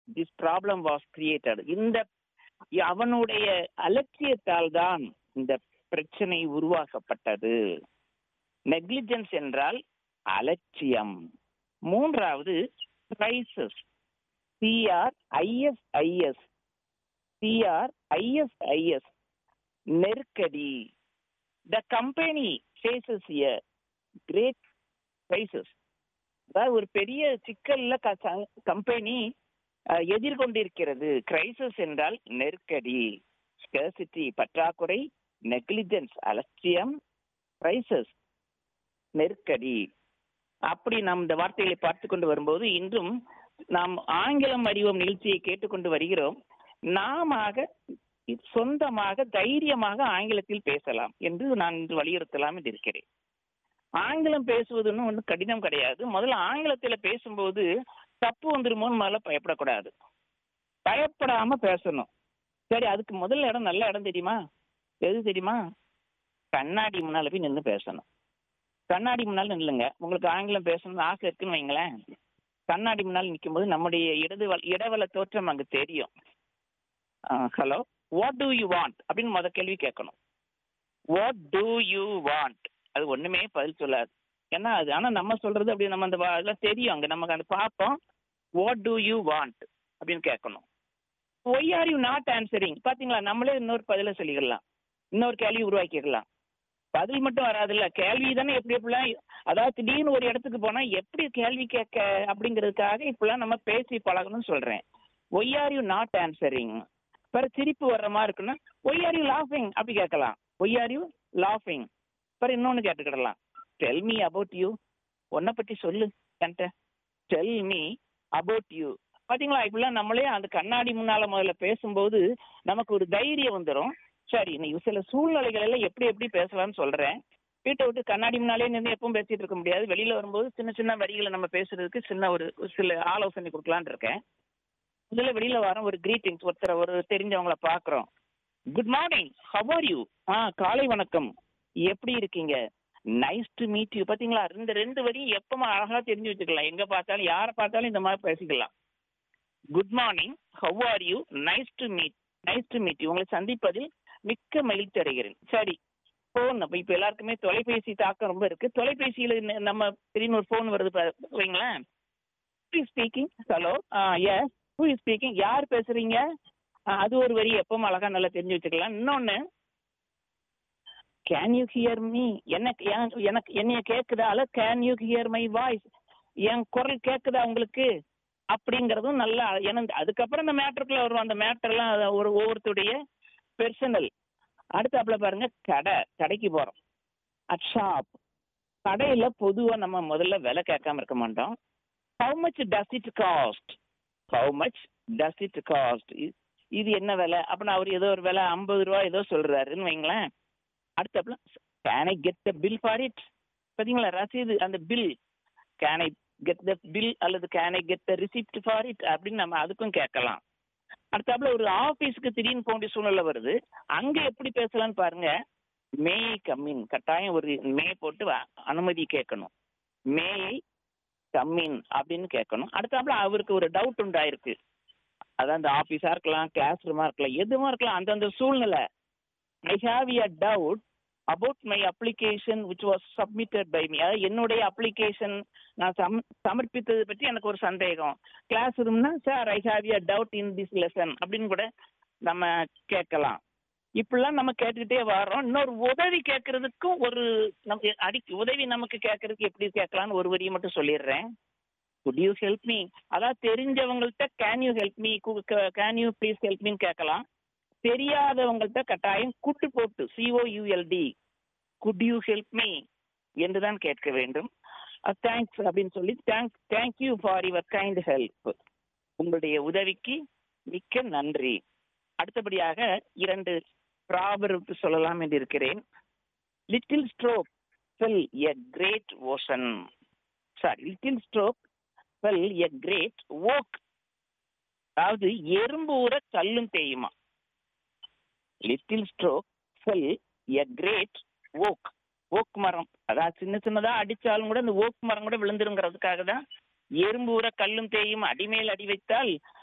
this problem was created இந்த அவனுடைய அலட்சியத்தால் தான் இந்த பிரச்சனை உருவாக்கப்பட்டது நெக்லிஜென்ஸ் என்றால் அலட்சியம் மூன்றாவது crisis C R I S I S C R I S I S நெருக்கடி the company faces a great crisis அதாவது ஒரு பெரிய சிக்கல்ல கம்பெனி எதிர்கொண்டிருக்கிறது கிரைசஸ் என்றால் நெருக்கடி ஸ்கர்சிட்டி பற்றாக்குறை நெக்லிஜென்ஸ் அலட்சியம் கிரைசஸ் நெருக்கடி அப்படி நாம் இந்த வார்த்தைகளை பார்த்து கொண்டு வரும்போது இன்றும் நாம் ஆங்கிலம் அறிவோம் நிகழ்ச்சியை கேட்டுக்கொண்டு வருகிறோம் நாம சொந்தமாக தைரியமாக ஆங்கிலத்தில் பேசலாம் என்று நான் இன்று வலியுறுத்தலாம் என்று இருக்கிறேன் ஆங்கிலம் பேசுவதுன்னு ஒன்றும் கடினம் கிடையாது முதல்ல ஆங்கிலத்தில் பேசும்போது தப்பு வந்துருமோன்னு முதல்ல பயப்படக்கூடாது பயப்படாம பேசணும் சரி அதுக்கு முதல்ல இடம் நல்ல இடம் தெரியுமா எது தெரியுமா கண்ணாடி முன்னால போய் நின்று பேசணும் கண்ணாடி முன்னால் நில்லுங்க உங்களுக்கு ஆங்கிலம் பேசணும்னு ஆசை இருக்குன்னு வைங்களேன் கண்ணாடி முன்னால் நிற்கும் போது நம்முடைய இடது இடவல தோற்றம் அங்கே தெரியும் hello what do you want அப்படின்னு முத கேள்வி கேட்கணும் வாட் டூ யூ வாண்ட் அது ஒண்ணுமே பதில் சொல்லாது ஏன்னா அது ஆனால் நம்ம சொல்றது அப்படி நம்ம அந்த அதெல்லாம் தெரியும் அங்கே நமக்கு அந்த பார்ப்போம் வாட் டூ யூ வாண்ட் அப்படின்னு கேட்கணும் why are you not answering பார்த்தீங்களா நம்மளே இன்னொரு பதிலை சொல்லிக்கலாம் இன்னொரு கேள்வி உருவாக்கிக்கலாம் பதில் மட்டும் வராதுல்ல கேள்வி தானே எப்படி எப்படிலாம் அதாவது திடீர்னு ஒரு இடத்துக்கு போனா எப்படி கேள்வி கேட்க அப்படிங்கிறதுக்காக இப்பெல்லாம் நம்ம பேசி பழகணும்னு சொல்றேன் why are you not answering பிற சிரிப்பு வர்ற மாதிரி இருக்குன்னா ஒய் ஆர் யூ லாஃபிங் அப்படி கேட்கலாம் ஒய் ஆர் யூ லாஃபிங் பிற இன்னொன்று கேட்டுக்கிடலாம் டெல் மீ அபவுட் யூ உன்னை பற்றி சொல்லு என்கிட்ட டெல் மீ அபவுட் யூ பார்த்தீங்களா இப்படிலாம் நம்மளே அந்த கண்ணாடி முன்னால முதல்ல பேசும்போது நமக்கு ஒரு தைரியம் வந்துடும் சரி நீ சில சூழ்நிலைகள் எல்லாம் எப்படி எப்படி பேசலாம்னு சொல்றேன் வீட்டை விட்டு கண்ணாடி முன்னாலே நின்று எப்பவும் பேசிட்டு இருக்க முடியாது வெளியில வரும்போது சின்ன சின்ன வரிகளை நம்ம பேசுறதுக்கு சின்ன ஒரு சில ஆலோசனை கொடுக்கலான் இருக்கேன் முதல்ல வெளியில வரோம் ஒரு கிரீட்டிங்ஸ் ஒருத்தரை ஒரு தெரிஞ்சவங்கள பாக்குறோம் good morning how are you ஆ காலை வணக்கம் எப்படி இருக்கீங்க நைஸ் டு மீட் யூ பாத்தீங்களா இந்த ரெண்டு வரியும் எப்பவுமே அழகா தெரிஞ்சு வச்சுக்கலாம் எங்க பார்த்தாலும் யாரை பார்த்தாலும் இந்த மாதிரி பேசிக்கலாம் good morning how are you nice to meet nice to meet you உங்களை சந்திப்பதில் மிக்க மகிழ்ச்சி அடைகிறேன் சரி ஃபோன் அப்போ இப்போ எல்லாருக்குமே தொலைபேசி தாக்கம் ரொம்ப இருக்கு தொலைபேசியில் நம்ம திடீர்னு ஒரு ஃபோன் வருது வைங்களேன் who speaking hello yes who is speaking யார் பேசுறீங்க அது ஒரு வரி எப்பவும் அழகா நல்லா தெரிஞ்சு வச்சுக்கலாம் இன்னொன்னு கேன் யூ ஹியர் மீ எனக்கு எனக்கு என்னைய கேட்குதா அல்ல can you hear my voice என் குரல் கேட்குதா உங்களுக்கு அப்படிங்கிறதும் நல்லா ஏன்னா அதுக்கப்புறம் இந்த மேட்டருக்குள்ள வரும் அந்த மேட்டர்லாம் ஒரு ஒவ்வொருத்தருடைய பெர்சனல் அடுத்தாப்புல பாருங்க கடை கடைக்கு போறோம் அட் ஷாப் கடையில பொதுவா நம்ம முதல்ல விலை கேட்காம இருக்க மாட்டோம் how much does it cost how much does it cost இது என்ன விலை அப்படின்னா அவர் ஏதோ ஒரு விலை ஐம்பது ரூபா ஏதோ சொல்றாருன்னு வைங்களேன் அடுத்தாப்புல can I get the bill for it பார்த்தீங்களா ரசீது அந்த bill can I get the bill அல்லது can I get the receipt for it அப்படின்னு நம்ம அதுக்கும் கேட்கலாம் அடுத்தாப்புல ஒரு ஆபீஸ்க்கு திடீர்னு போக வேண்டிய சூழ்நிலை வருது அங்க எப்படி பேசலாம்னு பாருங்க மே கம்மின் கட்டாயம் ஒரு மே போட்டு அனுமதி கேட்கணும் மேயை கம்மின் அப்படின்னு கேட்கணும் அடுத்தாப்புல அவருக்கு ஒரு டவுட் உண்டாயிருக்கு அதான் அந்த ஆபீஸா இருக்கலாம் கிளாஸ் ரூமா இருக்கலாம் எதுவா இருக்கலாம் அந்தந்த சூழ்நிலை I have a doubt about my application which was submitted by me அதாவது என்னுடைய அப்ளிகேஷன் நான் சம் சமர்ப்பித்தது பற்றி எனக்கு ஒரு சந்தேகம் கிளாஸ் ரூம்னா sir I have a doubt in this lesson அப்படின்னு கூட நம்ம கேட்கலாம் இப்படிலாம் நம்ம கேட்டுக்கிட்டே வரோம் இன்னொரு உதவி கேட்கறதுக்கும் ஒரு நம்ம அடி உதவி நமக்கு கேட்கறதுக்கு எப்படி கேட்கலாம்னு ஒரு வரியை மட்டும் சொல்லிடுறேன் குட் யூ ஹெல்ப் மீ அதாவது தெரிஞ்சவங்கள்ட்ட can you help me can you please help மீன்னு கேட்கலாம் தெரியாதவங்கள்ட்ட கட்டாயம் குட்டு போட்டு C O U L D could you help me என்று தான் கேட்க வேண்டும் தேங்க்ஸ் அப்படின்னு சொல்லி thank thank you for your kind help உங்களுடைய உதவிக்கு மிக்க நன்றி அடுத்தபடியாக இரண்டு ப்ராபர்ப் சொல்லலாம் என்று இருக்கிறேன் little stroke fell a great ocean sorry little stroke fell a great oak அதாவது எறும்பு ஊற கல்லும் தேயுமா little stroke fell a great oak oak மரம் அதாவது சின்ன சின்னதா அடிச்சாலும் கூட இந்த ஓக் மரம் கூட விழுந்துருங்கிறதுக்காக தான் எறும்பு ஊற கல்லும் தேயும் அடிமேல் அடி வைத்தால்